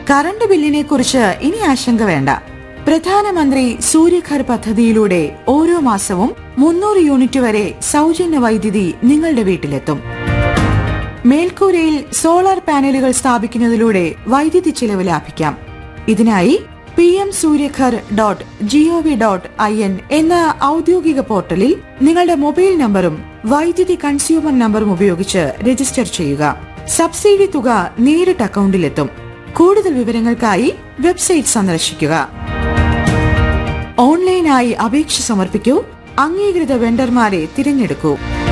current ബില്ലിനെ കുറിച്ച് ഇനി ആശങ്ക വേണ്ട പ്രധാനമന്ത്രി സൂര്യഘർ പദ്ധതിയിലൂടെ ഓരോ മാസവും മുന്നൂറ് യൂണിറ്റ് വരെ സൗജന്യ വൈദ്യുതി നിങ്ങളുടെ വീട്ടിലെത്തും മേൽക്കൂരയിൽ സോളാർ പാനലുകൾ സ്ഥാപിക്കുന്നതിലൂടെ വൈദ്യുതി ചെലവ് ലാഭിക്കാം ഇതിനായി P M Suryaghar dot gov dot I N എന്ന ഔദ്യോഗിക പോർട്ടലിൽ നിങ്ങളുടെ മൊബൈൽ നമ്പറും വൈദ്യുതി കൺസ്യൂമർ നമ്പറും ഉപയോഗിച്ച് രജിസ്റ്റർ ചെയ്യുക സബ്സിഡി തുക നേരിട്ട് അക്കൗണ്ടിലെത്തും കൂടുതൽ വിവരങ്ങൾക്കായി വെബ്സൈറ്റ് സന്ദർശിക്കുക ഓൺലൈനായി അപേക്ഷ സമർപ്പിക്കൂ അംഗീകൃത വെണ്ടർമാരെ തിരഞ്ഞെടുക്കൂ